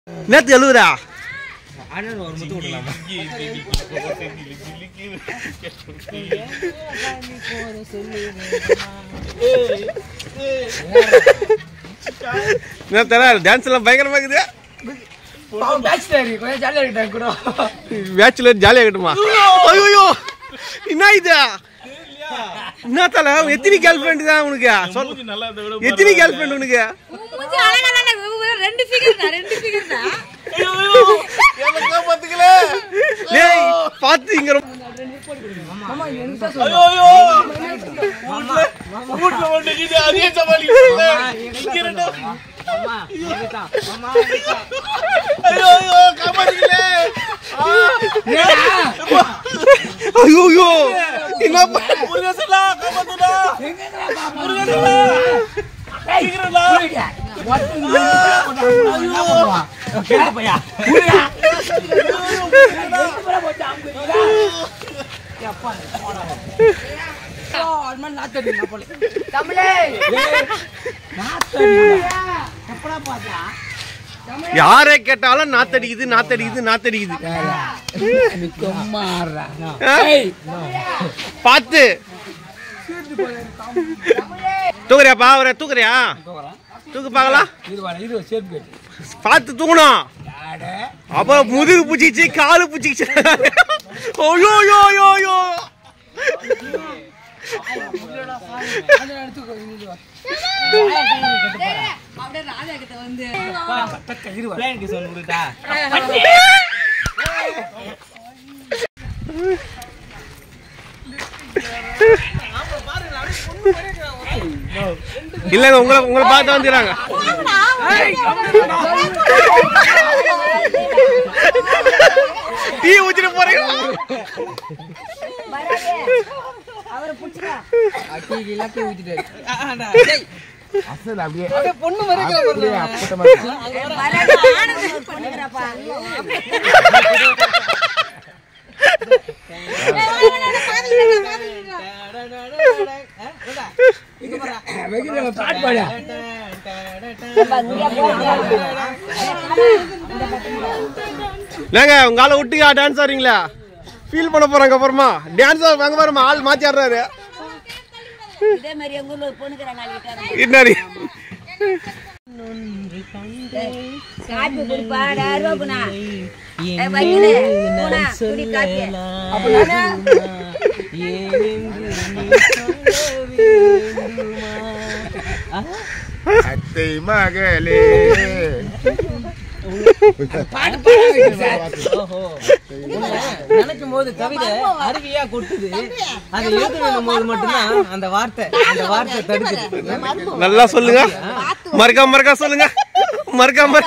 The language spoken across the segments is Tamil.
நேத்து எழுவுறா அண்ணன் ஒரு முத்து விடலாமா நேத்து டான்ஸ் எல்லாம் பயங்கரமா இருக்குது பாவம் பேச்சுட்டாரு கொஞ்சம் ஜாலியாக இருக்கிட்டாங்க கூட பேச்சுலர் ஜாலியா கட்டுமா ஐயோ என்ன இது என்ன தல எத்தனை கேர்ள் ஃப்ரெண்ட் தான் உனக்கு சொல் எத்தனை கேர்ள் ஃப்ரெண்ட் உனக்கு மூஞ்சி அழகா தானே இருக்கு. ரெண்டு ஃபிகர் தான் ரெண்டு ஃபிகர் தான் டேய் பாத்து இங்க ரொம்ப- மாமா என்ன சொல்லுங்க மாமா இதுதான். மாமா இதுதான். ஐயோ ஐயோ என்ன ப- புரியுதா? ஒருத்தன் நின்னு போட்டா என்ன பண்ணுவான்? கேட்டு பையா. புரியுதா? ரெண்டு பேரை போட்டு அமுக்குறீங்களா? எப்பா, போடா. ஐயோ, அது மாதிரி நாத்தடி நான் போல. தமிழே! ஏய், நாத்தடிடா. எப்படா பார்த்தா? யாரை கேட்டாலும் நாத்தடிக்குது நாத்தடிக்குது நாத்தடிக்குது நீ சும்மா ஆடுறா. ஆ? ஏய், பாத்து தூக்குறியாப்பா அவரை தூக்குறியா தூக்குறேன். தூக்கு பார்க்கலாம் இரு வாடா, இரு, சேர்த்து கட்டு. பார்த்து தூக்கணும் அடே. அப்ப முதுகு பிடிச்சிச்சு காலு பிடிச்சிச்சு ஐயோ ஐயோ ஐயோ ஐயோ அது எடுத்துக்கோ, இரு வா. அப்படியே ராஜா கிட்ட வந்து இரு வா. பிளேனுக்கு சொல்லு கொடுத்தா இல்லங்க உங்களை உங்களை பார்த்து வந்துக்கிறாங்க டீ ஊத்திட்டு போறீங்க அவரை பிடிச்சிக்கா அக்கி எல்லாத்தையும் ஊத்திட்டாரு. ஆனந்த் பண்ணிக்கிறப்பா வெகுல பாட்டு பாடு. ஏங்க உங்க ஆளை விட்டுக்கா டான்ஸ் ஆடுறீங்களா ஃபீல் பண்ண போறாங்க அப்புறமா டான்ஸ் வாங்க பாருமா ஆள் மாத்தி ஆடுறாரு இதே மாதிரி எங்க ஊர்ல ஒரு பொண்ணுக்கிறாங்க நாளைக்கு என்னடி காப்பி குடிப்பா அருவா குணா வைக்கலே குணா குடி காப்பி அப்ப நானு அத்தை மகளே பாட்டு பாட சார். நினைக்கும் போது கவிதை அருவியா கொட்டுது அதை எழுதும் போது மட்டும்தான் அந்த வார்த்தை அந்த வார்த்தை தடுக்குது நல்லா சொல்லுங்க மறக்கா மறக்கா சொல்லுங்க மறக்கா மற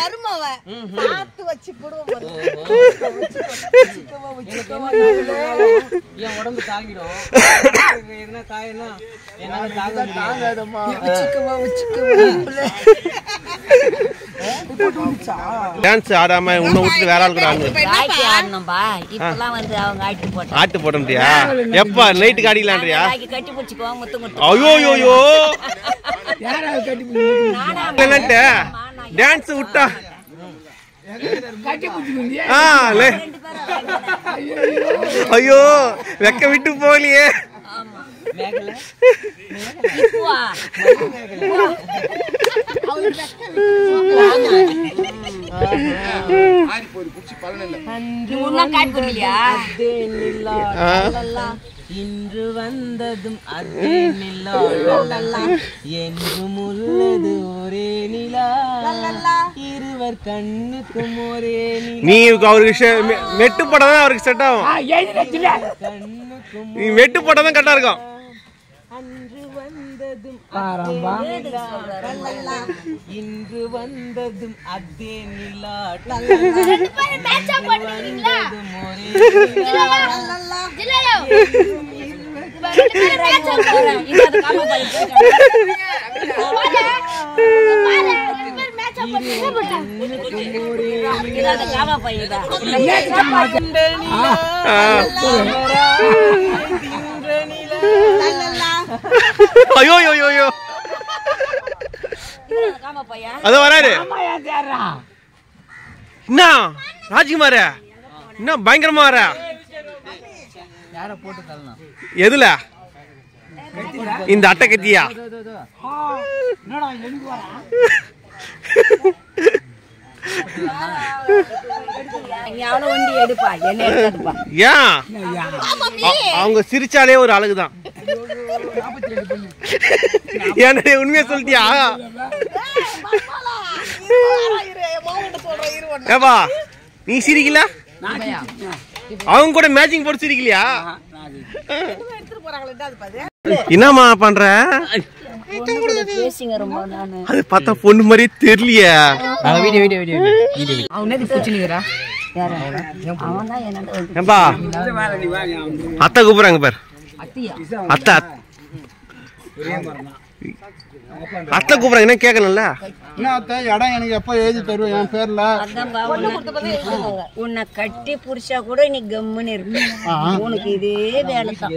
என் உடம்பு தாங்கிடும் என்ன காயனா என்னால தாங்க தாங்காதம்மா டான்ஸ் ஆடாம உன்னை விட்டு வேற ஆள் கூட ஆடுங்க ஆட்டி ஆடணும்பா இப்பெல்லாம் வந்து அவங்க ஆட்டி போட்டாங்க ஆட்டு போட்டோம்டியா எப்ப நைட்டுக்கு ஆடிக்கலான்றியா நாளைக்கு கட்டி பிடிச்சிக்கோ முத்து முத்து ஐயோ ஐயோ யாராவது கட்டி பிடிச்சி என்னன்ட்டு டான்ஸ் விட்டா கட்டி பிடிச்சி ஆ லே ஐயோ வெக்க விட்டு போகலையே மேகல இப்பவா ஆறி போய் குடிச்சு பலன் இல்லை நீ ஒன்னும் காட்டி கொடுக்கலையா ஆ, இன்று வந்ததும் அதே நிலா என்றும் உள்ளது ஒரே நிலா இருவர் கண்ணுக்கும் ஒரே நிலா நீ அவருக்கு ஷே- மெ- மெட்டு போட்டா தான் அவருக்கு செட் ஆகும் கண்ணுக்கும் நீ மெட்டு போட்டா தான் கரெக்டா இருக்கும் அன்று வந்ததும் ஆரம்பா இன்று வந்ததும் அதே நிலா இல்லாத காமா பாய் இல்லாத காமா பையதா ஆ. ஐயோ ஐயோ ஐயோ, ஐயோ காமா பையா அது வராரு அம்மா ஏன் தேடுறா என்ன ராஜ்குமார் என்ன பயங்கரமா வர யார போட்டு தள்ளலாம் எதுல இந்த அட்டை கத்தியா என்னடா எங்க வரா நீ அவ்வளோ ஒண்டி எடுப்பா என்ன எடுக்காதுப்பா ஏன் அ- அவங்க சிரிச்சாலே ஒரு அழகுதான் என்ன உண்மையா சொல்லிட்டியா ஏப்பா நீ சிரிக்கல அவங்க கூட மேட்சிங் போட்டு சிரிக்கலையா என்னம்மா பண்ற பேசிங்க ரொம்ப நானு அது பார்த்தா பொண்ணு மாதிரியே தெரியலையே வீடியோ வீடியோ வீடியோ வீடியோ அவன் நேத்து குச்சினுக்கிறா யாரு அவன் தான் என்ன வந்து ஏப்பா அத்தை கூப்பிடுறாங்க பாரு அத்தியா அத்தை அத்தை கூப்பிடுறாங்க என்ன கேட்கணும்ல என்ன அத்தை இடம் எனக்கு எப்ப எழுதி தருவேன் என் பேர்ல அதான்பா, உன்னை- உன்னை கட்டி புடிச்சா கூட நீ கம்முன்னு இருக்கு உனக்கு இதே வேலை தான்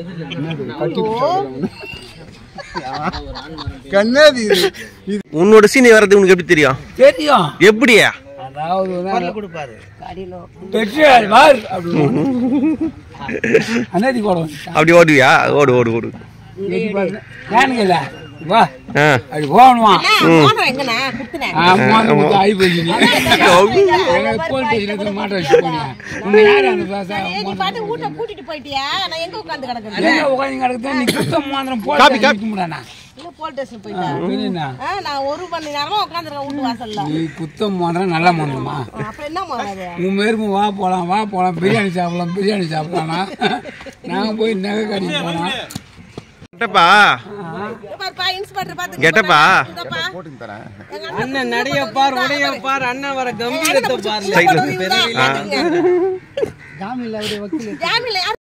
கண்ணாதி இது இது உன்னோட சீனி வர்றது உனக்கு எப்படி தெரியும் தெரியும் எப்படியா அதாவது கொடுப்பாரு கடிலோ பெட்ரோல் பார் அப்படின்னு அண்ணாடி போடுவோம் அப்படி ஓடுவியா ஓடு ஓடு ஓடு ஏனுங்க இல்ல வா ஆ. அப்படி போகணுமா எங்கண்ணா குத்துனேன் ஆகி போய் போலீஸ் ஸ்டேஷனுக்கு மாட்ட வச்சு போனீங்க உங்க யாரு அந்த பேச பாட்டு வீட்டை கூட்டிட்டு போயிட்டியா நான் எங்க உட்காந்து கிடக்குறேன் எங்க உட்காந்து கிடக்குது நீ குத்தம் மாந்திரம் போய் காப்பி, காப்பி. முடியாண்ணா இல்ல போலீஸ் ஸ்டேஷன் போயிட்டேன் ஆ, நான் ஒரு மணி நேரமா உட்காந்துருக்கேன் வீட்டு வாசல்ல நீ குத்தம் மாந்திரம் நல்ல மாந்திரமா அப்புறம் என்ன மாறாது உன் மேருக்கும் வா போலாம் வா போலாம் பிரியாணி சாப்பிடலாம் பிரியாணி சாப்பிடலாம்னா நாங்க போய் நகை கடைக்கு போனோம் கெட்டப்பா பாருப்பா இன்ஸ்பெக்டர் பாத்து கெட்டப்பா போட்டுன்னு தரேன் அண்ணன் நடைய பார் உடைய பார் அண்ணன் வர கம்பீரத்தை பார் சைட்ல பெரிய ஆ. ஜாமீன்ல அவருடைய வக்கீல் ஜாமீன்ல யார்